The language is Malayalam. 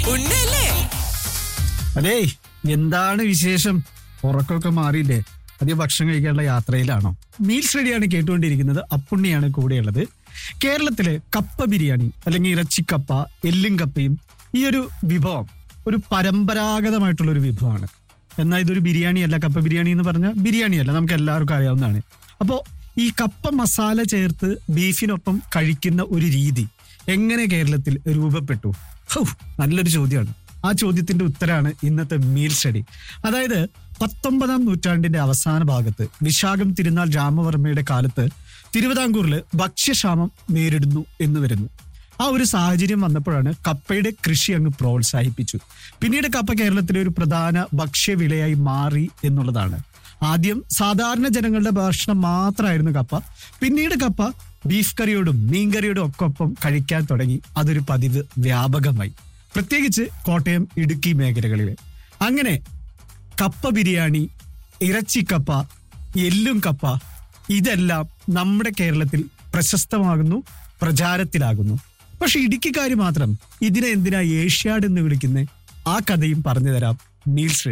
ഉണ്ടല്ലേ അതേ എന്താണ് വിശേഷം ഉറക്കമൊക്കെ മാറിയില്ലേ അധികം ഭക്ഷണം കഴിക്കാനുള്ള യാത്രയിലാണോ മീൽസ് റെഡിയാണ് കേട്ടുകൊണ്ടിരിക്കുന്നത് അപ്പുണ്ണിയാണ് കൂടെയുള്ളത് കേരളത്തിലെ കപ്പ ബിരിയാണി അല്ലെങ്കിൽ ഇറച്ചിക്കപ്പ എല്ലും കപ്പയും ഈ ഒരു വിഭവം ഒരു പരമ്പരാഗതമായിട്ടുള്ള ഒരു വിഭവമാണ് എന്നാൽ ഇതൊരു ബിരിയാണി അല്ല കപ്പ ബിരിയാണി എന്ന് പറഞ്ഞാൽ ബിരിയാണി അല്ല നമുക്ക് എല്ലാവർക്കും അറിയാവുന്നതാണ് അപ്പോൾ ഈ കപ്പ മസാല ചേർത്ത് ബീഫിനൊപ്പം കഴിക്കുന്ന ഒരു രീതി എങ്ങനെ കേരളത്തിൽ രൂപപ്പെട്ടു ഹൗ, നല്ലൊരു ചോദ്യമാണ് ആ ചോദ്യത്തിന്റെ ഉത്തരാണ് ഇന്നത്തെ മീൽ സ്റ്റഡി അതായത് പത്തൊമ്പതാം നൂറ്റാണ്ടിന്റെ അവസാന ഭാഗത്ത് വിശാഖം തിരുനാൾ രാമവർമ്മയുടെ കാലത്ത് തിരുവിതാംകൂറിൽ ഭക്ഷ്യക്ഷാമം നേരിടുന്നു എന്ന് വരുന്നു ആ ഒരു സാഹചര്യം വന്നപ്പോഴാണ് കപ്പയുടെ കൃഷി അങ്ങ് പ്രോത്സാഹിപ്പിച്ചു പിന്നീട് കപ്പ കേരളത്തിലെ ഒരു പ്രധാന ഭക്ഷ്യവിളയായി മാറി എന്നുള്ളതാണ് ആദ്യം സാധാരണ ജനങ്ങളുടെ ഭക്ഷണം മാത്രമായിരുന്നു കപ്പ പിന്നീട് കപ്പ ബീഫ് കറിയോടും മീൻകറിയോടും ഒക്കെ ഒപ്പം കഴിക്കാൻ തുടങ്ങി അതൊരു പതിവ് വ്യാപകമായി പ്രത്യേകിച്ച് കോട്ടയം ഇടുക്കി മേഖലകളിൽ അങ്ങനെ കപ്പ ബിരിയാണി ഇറച്ചിക്കപ്പ എല്ലും കപ്പ ഇതെല്ലാം നമ്മുടെ കേരളത്തിൽ പ്രശസ്തമാകുന്നു പ്രചാരത്തിലാകുന്നു പക്ഷെ ഇടുക്കിക്കാര് മാത്രം ഇതിനെ എന്തിനാ ഏഷ്യാഡ് എന്ന് വിളിക്കുന്നത് ആ കഥയും പറഞ്ഞു തരാം മീൽസ്